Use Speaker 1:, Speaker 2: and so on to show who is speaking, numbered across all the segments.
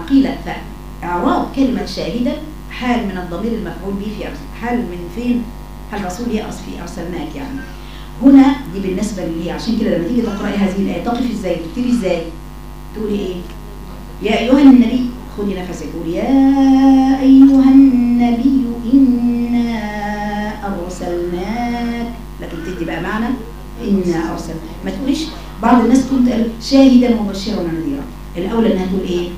Speaker 1: قيل فإعراب كلمة شاهدا حال من الضمير المفعول به في أرس- حال من فين هل رسول هي أرس في أرسلناك يعني هنا دي بالنسبة اللي هي عشان كده لما تيجي تقرأي هذه الآية تقف ازاي تبتدي ازاي تقولي ايه يا أيها النبي خدي نفسك قولي يا أيها النبي إنا أرسلناك لكن تدي بقى معنى إنا أرسل ما تقوليش بعض الناس كنت قال شاهدا ومبشرا ونذيرا الأولى إنها تقول إيه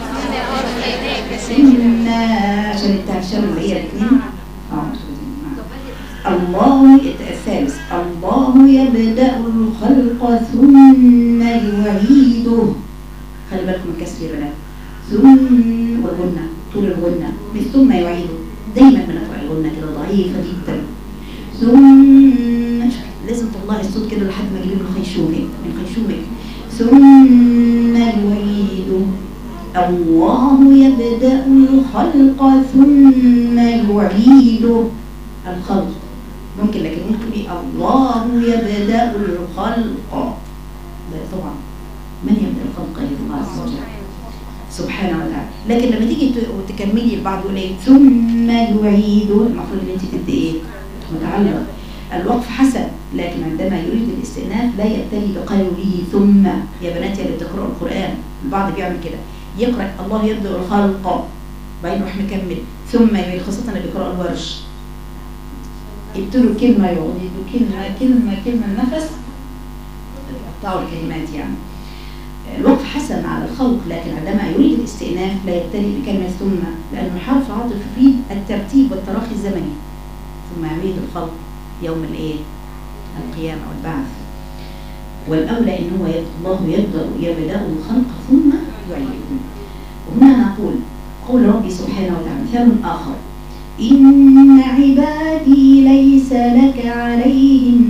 Speaker 1: إنا عشان التهشم اللي هي الاثنين اه مش عايزين. الله الثالث الله يبدأ الخلق ثم يعيده خلي بالكم من كسر البنات ثم والغنة طول الغنة مش ثم يعيده دايما بنقرأ الغنة كده ضعيفة جدا ثم لازم تطلعي الصوت كده لحد ما تجيبي من خيشومك من خيشومك ثم يعيده الله يبدأ الخلق ثم يعيده الخلق ممكن لكن ممكن تقولي الله يبدأ الخلق لا طبعا من يبدأ الخلق إلا الله عز وجل سبحانه وتعالى لكن لما تيجي ت- وتكملي البعض يقول ايه ثم يعيده المفروض ان انت تدي ايه متعلق الوقف حسن لكن عندما يريد الاستئناف لا يبتدي بقوله ثم يا بناتي اللي بتقرأوا القرآن البعض بيعمل كده يقرأ الله يبدأ الخلق بعدين يروح مكمل ثم يعيد خاصة اللي بيقرأوا الورش يبتلوا كلمة يقعدوا يدوا كلمة كلمة كلمة النفس يقطعوا الكلمات يعني الوقف حسن على الخلق لكن عندما يريد الاستئناف لا يبتدئ بكلمة ثم لأنه حرف عاطف يفيد الترتيب والتراخي الزمني ثم يعيد الخلق يوم الايه القيامة والبعث والأولى إن هو يب- الله يبدأ يبدأ الخلق ثم يعيده وهنا نقول قول ربي سبحانه وتعالى مثال آخر إن عبادي ليس لك عليهم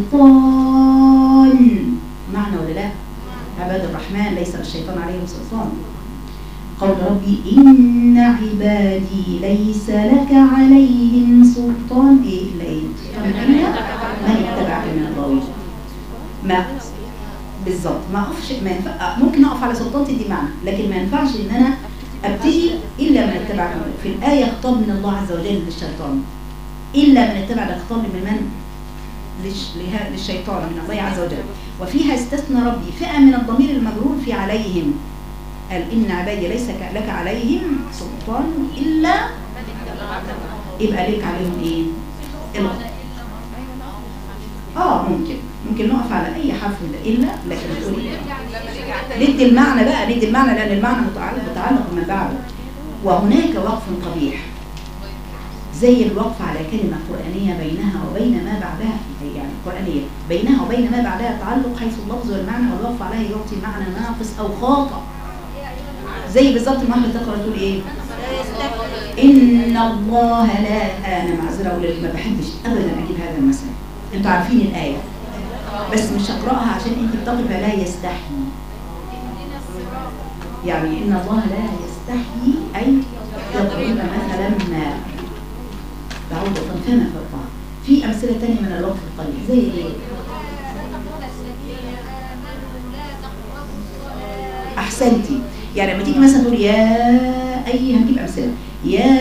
Speaker 1: سلطان معنى ولا لا عباد الرحمن ليس للشيطان عليهم سلطان قول ربي إن عبادي ليس لك عليهم سلطان إيه إلا إيه سلطان إلا من اتبعك من الغاوين ما بالظبط ما اقفش ما ينفع ممكن اقف على سلطان تدي معنى لكن ما ينفعش ان انا ابتدي الا من اتبع في الايه خطاب من الله عز وجل للشيطان الا من اتبع ده خطاب من من للش- له- للشيطان من الله عز وجل وفيها استثنى ربي فئه من الضمير المجرور في عليهم قال ان عبادي ليس ك- لك عليهم سلطان الا يبقى لك عليهم ايه الغ- اه ممكن ممكن نقف على اي حرف من ده الا لكن تقولي ندي المعنى بقى ندي المعنى لان المعنى متعلق متعلق من بعده وهناك وقف قبيح زي الوقف على كلمة قرآنية بينها وبين ما بعدها يعني قرآنية بينها وبين ما بعدها تعلق حيث اللفظ والمعنى والوقف عليه يعطي معنى ناقص أو خاطئ زي بالظبط ما احنا تقرا تقول ايه ان الله لا انا معذره اقول لك ما بحبش ابدا اجيب هذا المثل انتوا عارفين الايه بس مش هقراها عشان انت بتقف لا يستحي يعني ان الله لا يستحي اي يضرب مثلا ما بعوضة فما فوقها في امثله ثانيه من الوقف القليل زي ايه احسنتي يعني لما تيجي مثلا تقول يا اي هنجيب امثله يا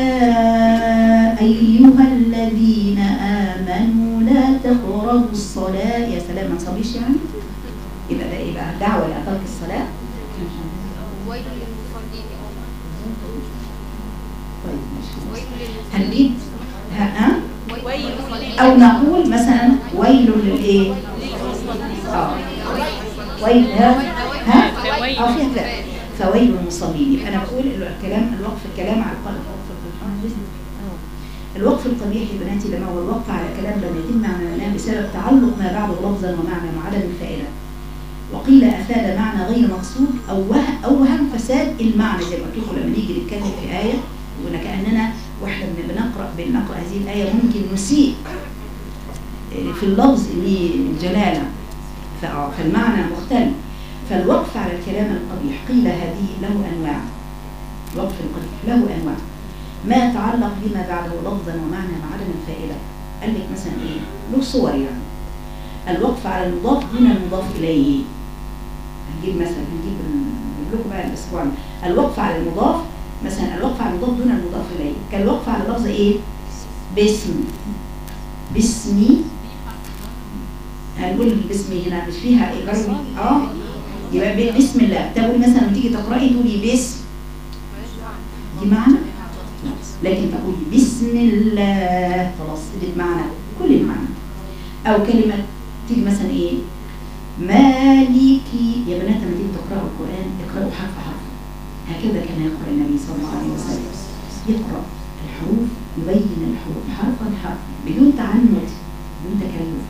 Speaker 1: ايها الذين امنوا لا تقربوا الصلاه يا سلام ما نصليش يعني يبقى ده ايه بقى دعوه الى ترك الصلاه
Speaker 2: ويل للمصلين
Speaker 1: طيب ماشي
Speaker 2: ويل للمصلين
Speaker 1: هنجيب ها ها؟
Speaker 2: ويل للمصلين
Speaker 1: او نقول مثلا ويل للايه اه ويل ها ها اه فيها فعل فويل المصلين يبقى انا بقول الكلام الوقف الكلام على القلب الوقف القبيح يا بناتي لما هو الوقف على كلام لم يتم معناه بسبب تعلق ما بعده لفظا ومعنى مع عدم الفائده وقيل افاد معنى غير مقصود او وهم اوهم فساد المعنى زي ما قلت لكم لما نيجي نتكلم في ايه وكاننا واحنا بن- بنقرا بنقرا هذه الايه ممكن نسيء في اللفظ للجلاله فآه، فالمعنى مختلف فالوقف على الكلام القبيح قيل هذه له انواع الوقف القبيح له انواع ما يتعلق بما بعده لفظا ومعنى مع عدم الفائده قال لك مثلا ايه له صور يعني الوقف على المضاف دون المضاف اليه هنجيب مثلا هنجيب نجيب لكم بقى الاسبوع الوقف على المضاف مثلا الوقف على المضاف دون المضاف اليه كالوقف على لفظ ايه باسم باسمي هنقول باسمي هنا مش فيها ايجار اه يبقى ب- بسم الله تقولي مثلا لما تيجي تقراي تقولي باسم دي معنى لكن تقولي بسم الله خلاص دي المعنى كل المعنى او كلمه تيجي مثلا ايه مالكي يا بنات لما تيجي تقراوا القران اقراوا حرف حرف هكذا كان يقرا النبي صلى الله عليه وسلم يقرا الحروف يبين الحروف حرفا حرفا بدون تعنت بدون تكلف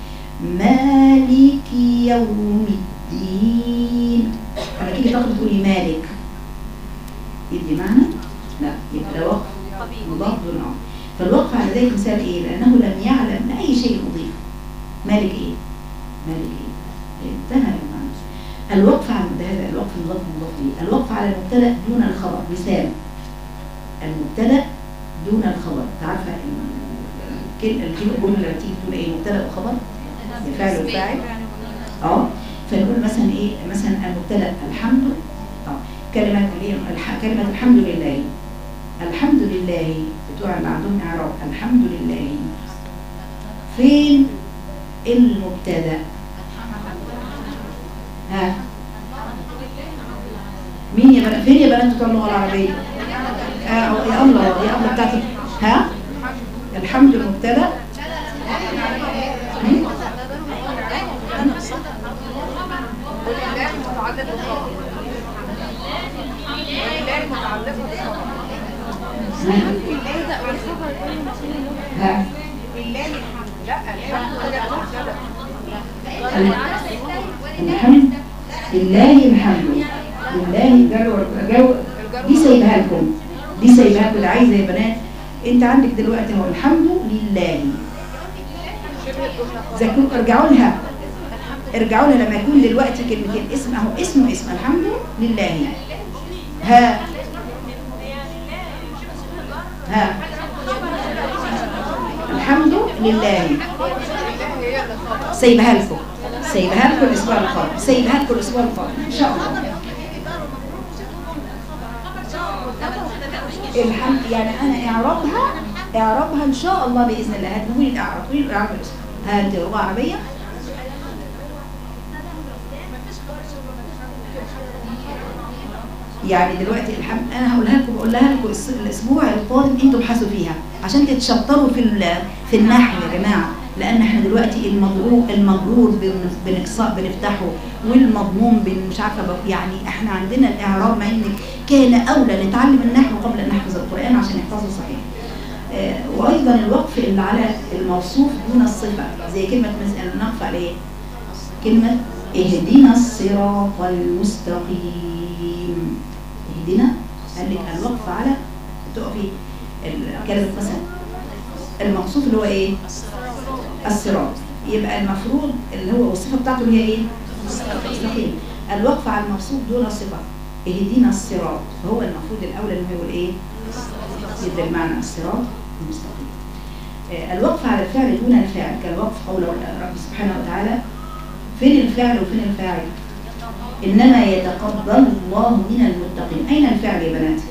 Speaker 1: مالك يوم الدين لما تيجي تقرا تقولي مالك يدي معنى؟ لا يبقى ده وقف مضاف دون عمر فالوقف على ذلك مثال ايه؟ لانه لم يعلم باي شيء اضيف مالك ايه؟ مالك ايه؟ انتهى المعنى الوقف على ده هذا الوقف مضاف مضاف ليه؟ الوقف على المبتدا دون الخبر مثال المبتدا دون الخبر تعرفه الكلمه الجمله اللي تيجي تقول ايه مبتدا وخبر فعل وفاعل اه فنقول مثلا ايه مثلا المبتدا الحمد اه كلمه ايه الح... كلمه الحمد لله الحمد لله بتوع اللي عندهم اعراب الحمد لله فين المبتدا ها مين يا بنات فين يا بنات بتوع اللغه العربيه آه يا الله يا الله بتاعت ها الحمد المبتدا مين؟
Speaker 3: ولله متعلق بالخبر ولله متعلق بالخبر
Speaker 1: ها
Speaker 3: لله الحمد لا الحمد لله
Speaker 1: الحمد لله الحمد لله جو جو دي سايبها لكم دي سايبها لكم عايزه يا بنات انت عندك دلوقتي هو الحمد لله
Speaker 3: شبه الجمله خبر
Speaker 1: ذاكروا ارجعوا لها ارجعوا لها لما يكون دلوقتي كلمتين اسم اهو اسمه اسم الحمد لله ها ها الحمد لله
Speaker 3: لله هي اللي خبر
Speaker 1: سايبها لكم سايبها لكم الاسبوع القادم سايبها لكم الاسبوع القادم ان شاء الله الحمد يعني انا اعرابها اعرابها ان شاء الله باذن الله هتقولي الاعراب قولي الاعراب الاسم ها انت لغه عربيه يعني دلوقتي الحمد انا هقولها لكم بقولها لكم الس- الاسبوع القادم انتوا ابحثوا فيها عشان تتشطروا في ال- في النحو يا جماعه لان احنا دلوقتي المضروب المجرور بن- بنقصاء بنفتحه والمضموم بن- مش عارفه بق- يعني احنا عندنا الاعراب مع ان كان اولى نتعلم النحو قبل ان نحفظ القران عشان نحفظه صحيح آه، وايضا الوقف اللي على الموصوف دون الصفه زي كلمه مثلا نقف عليه كلمه اهدنا الصراط المستقيم اهدنا قال لك الوقف على تقفي ال- كلمه مثلا الموصوف اللي هو ايه الصراط يبقى المفروض اللي هو الصفه بتاعته اللي هي ايه مستقيم الوقف على الموصوف دون الصفه اهدنا الصراط فهو المفروض الاولى اللي هو يقول ايه يدي المعنى الصراط المستقيم آه، الوقف على الفعل دون الفاعل كالوقف قول رب سبحانه وتعالى فين الفعل وفين الفاعل انما يتقبل الله من المتقين اين الفعل يا بنات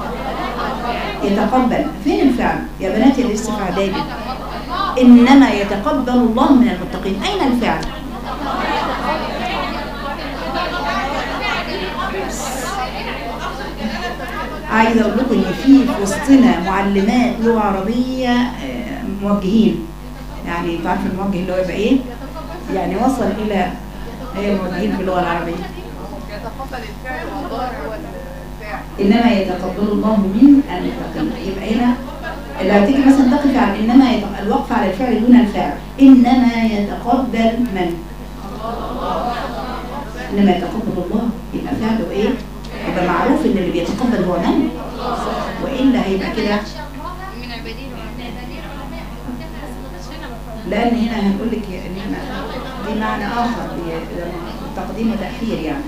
Speaker 1: يتقبل فين الفعل يا بنات اللي لسه في اعدادي انما يتقبل الله من المتقين اين الفعل عايزه اقول لكم ان في في وسطنا معلمات لغه عربيه آه، موجهين يعني انت عارف الموجه اللي هو يبقى ايه يعني وصل الى هي موجهين في اللغه العربيه
Speaker 3: يتقبل الفعل والضارع والفاعل
Speaker 1: انما يتقبل الله من المتقين يبقى هنا لو هتيجي مثلا تقف على انما يت... الوقف على الفعل دون الفعل انما يتقبل من انما يتقبل الله يبقى فعله ايه يبقى معروف ان اللي بيتقبل هو من والا هيبقى كده
Speaker 2: من عبادين
Speaker 1: لان هنا هنقول لك ان احنا دي معنى اخر دي تقديم وتاخير يعني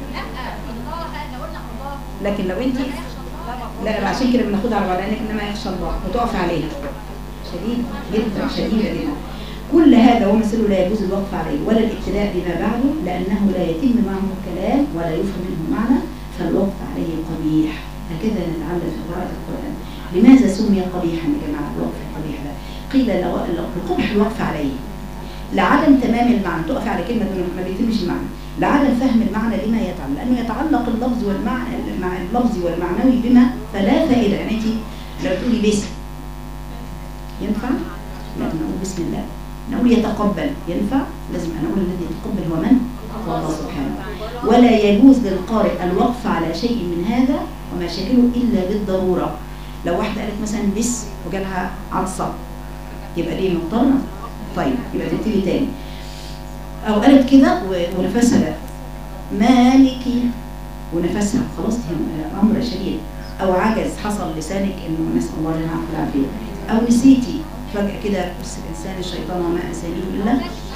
Speaker 1: لكن لو انت لا لا عشان كده بناخدها على بعض لانك انما يخشى الله وتقف عليها شديد جدا شديده جدا كل هذا ومثله لا يجوز الوقف عليه ولا الابتداء بما بعده لانه لا يتم معه الكلام ولا يفهم منه معنى فالوقف عليه قبيح هكذا نتعلم في قراءة القرآن لماذا سمي قبيحا يا جماعة الوقف القبيح ده قيل لو لو- القبح الوقف عليه لعدم تمام المعنى تقف على كلمة ما بيتمش المعنى لعدم فهم المعنى لما يتعلق لأنه يتعلق اللفظ والمعنى مع اللفظ والمعنوي بما فلا فائدة يعني أنت لو تقولي باسم ينفع؟ لا نقول بسم الله نقول يتقبل ينفع؟ لازم أنا أقول الذي يتقبل هو من؟ هو الله سبحانه ولا يجوز للقارئ الوقف على شيء من هذا وما شكله إلا بالضرورة لو واحدة قالت مثلا بس وجالها عطسة يبقى ليه مضطرة؟ طيب يبقى تبتدي تاني أو قالت كده و- ونفسها لا مالكي ونفسها خلاص هي أمر شديد أو عجز حصل لسانك إنه نسأل الله لنا العفو والعافية أو نسيتي فجأة كده بس الإنسان الشيطان وما أنسانيه إلا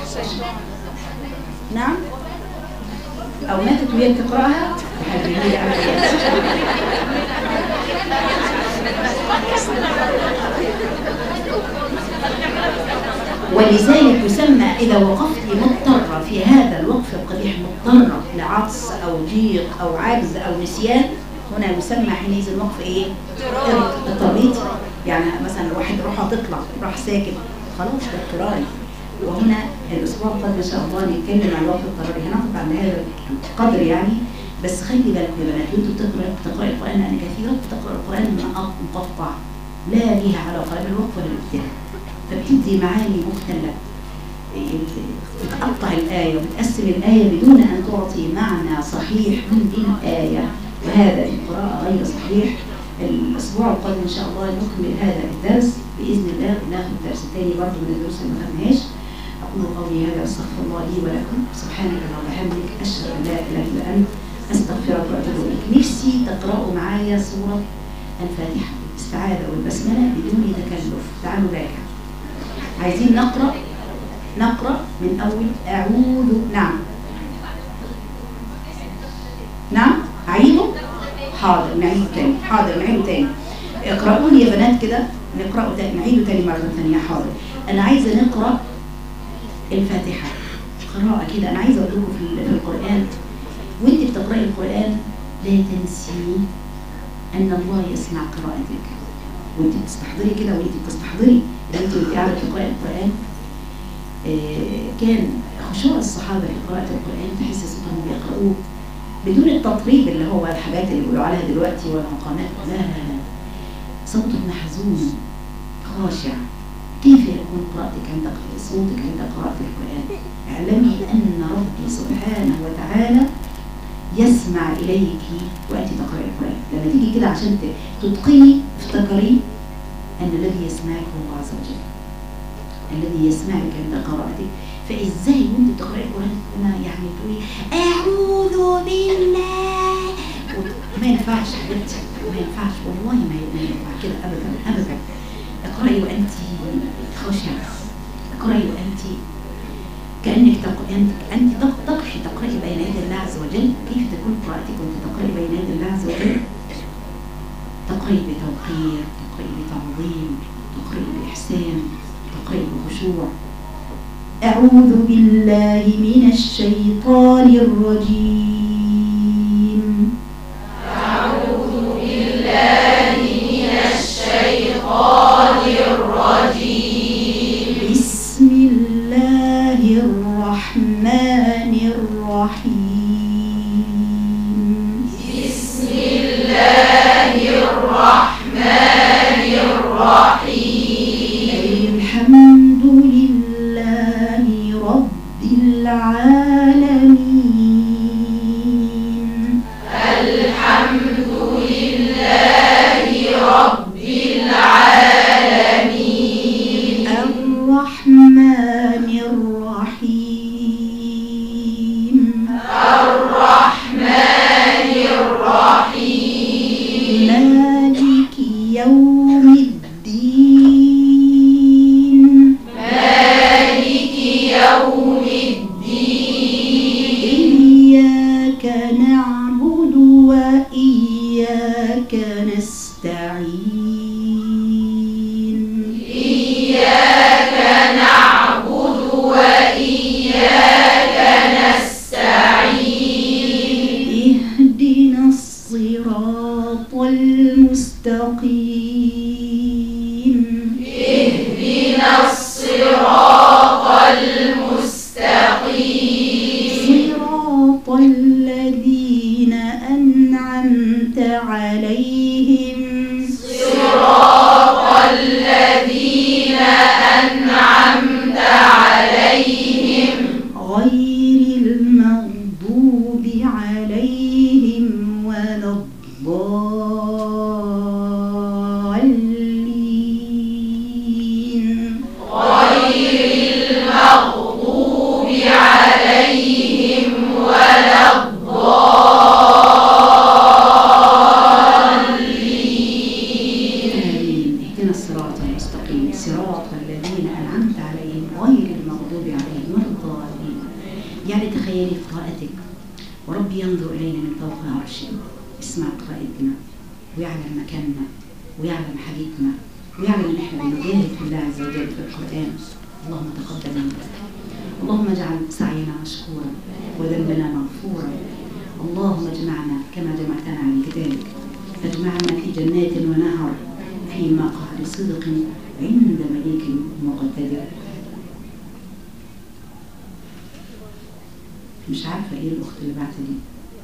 Speaker 1: نعم أو ماتت وهي بتقرأها حبيبي لي عمليات ولذلك يسمى إذا وقفت مضطرة في هذا الوقف القبيح مضطرة لعطس أو ضيق أو عجز أو نسيان هنا يسمى حينئذ الوقف إيه؟ اضطريت يعني مثلا واحد روحه تطلع راح ساكت خلاص ده اضطراري وهنا الأسبوع القادم إن شاء الله نتكلم عن الوقف الاضطراري هناخد عن هذا القدر يعني بس خلي بالكم يا بنات وانتوا بتقرأ بتقرأ القرآن لأن كثيرات بتقرأ القرآن مقطع لا ليها علاقة لا بالوقف ولا بالابتداء فبتدي معاني مختلفة بتقطع الآية وبتقسم الآية بدون أن تعطي معنى صحيح من الآية وهذا في القراءة غير صحيح الأسبوع القادم إن شاء الله نكمل هذا الدرس بإذن الله وناخد درس تاني برضه من الدروس اللي ما خدناهاش أقول قولي هذا أستغفر الله لي ولكم سبحانك اللهم وبحمدك أشهد أن لا إله إلا أنت أستغفرك وأتوب إليك نفسي تقرأوا معايا سورة الفاتحة الاستعاذة والبسملة بدون تكلف تعالوا راجع عايزين نقرأ نقرأ من أول أعوذ نعم نعم عيده حاضر نعيد تاني حاضر نعيده تاني اقرأوا لي يا بنات كده نقرأه تاني نعيده تاني مرة ثانية حاضر أنا عايزة نقرأ الفاتحة قراءة كده أنا عايزة أقول لكم في في القرآن وأنت بتقرأي القرآن لا تنسي أن الله يسمع قراءتك وأنت بتستحضري كده وأنت بتستحضري إن أنت وأنت قاعدة بتقرأي القرآن آه، كان خشوع الصحابة في قراءة القرآن تحس صوتهم بيقرأوه بدون التطريب اللي هو الحاجات اللي بيقولوا عليها دلوقتي والمقامات لا لا لا صوته محزون خاشع كيف يكون قراءتك عند صوتك عند قراءة القرآن اعلمي أن ربي سبحانه وتعالى يسمع إليك وأنت تقرأي القرآن لما تيجي كده عشان ت- تتقني افتكري أن الذي يسمعك هو الله عز وجل الذي يسمعك عند قراءتك فازاي وانت بتقراي القران ما يعني تقولي اعوذ بالله وت- ما ينفعش حبيبتي ما ينفعش والله ما ما ينفع كده ابدا ابدا اقراي وانت خاشعه اقراي وانت كانك تق... انت انت تق- تقفي تقراي بين يدي الله عز وجل كيف تكون قراءتك وانت تقراي بين يدي الله عز وجل تقرأي بتوقير تقرأي بتعظيم تقرأي بإحسان تقرأي بخشوع أعوذ بالله من الشيطان الرجيم بسم الله الرحمن الرحيم الحمد لله رب العالمين الرحمن الرحيم مالك يوم الدين إياك نعبد وإياك نستعين اهدنا الصراط المستقيم صراط الذين أنعمت عليهم غير المغضوب عليهم ولا الضالين آمين اهدنا الصراط المستقيم صراط الذين أنعمت عليهم غير المغضوب عليهم ولا الضالين يعني تخيلي في قراءتك وربي ينظر إلينا من فوق عرشه يسمع قراءتنا ويعلم مكاننا ويعلم حديثنا ويعلم ان احنا بنجاهد في الله عز وجل في القرآن اللهم تقبل منا اللهم اجعل سعينا مشكورا وذنبنا مغفورا اللهم اجمعنا كما جمعتنا على كتابك اجمعنا في جنات ونهر في مقعد صدق عند مليك مقتدر مش عارفة ايه الأخت اللي بعت دي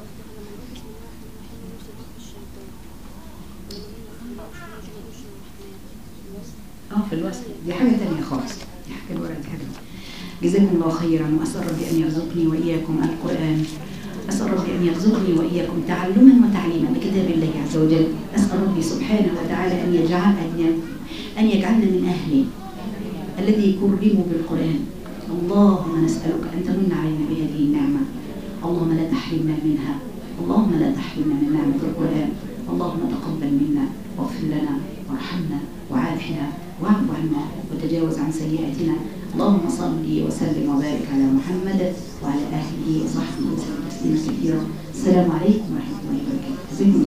Speaker 1: اه في الوصل دي حاجة تانية خالص دي حاجة الورق دي حاجة جزاكم الله خيرا وأسأل ربي أن يرزقني وإياكم القرآن أسأل ربي أن يرزقني وإياكم تعلما وتعليما لكتاب الله عز وجل أسأل ربي سبحانه وتعالى أن يجعل أن أن يجعلنا من أهله الذي يكرموا بالقرآن اللهم نسألك أن تمن علينا بهذه النعمة اللهم لا تحرمنا منها اللهم لا تحرمنا من نعمة القرآن اللهم تقبل منا واغفر لنا وارحمنا وعافنا واعف عنا وتجاوز عن سيئاتنا اللهم صل وسلم وبارك على محمد وعلى آله وصحبه وسلم تسليما كثيرا السلام عليكم ورحمة الله وبركاته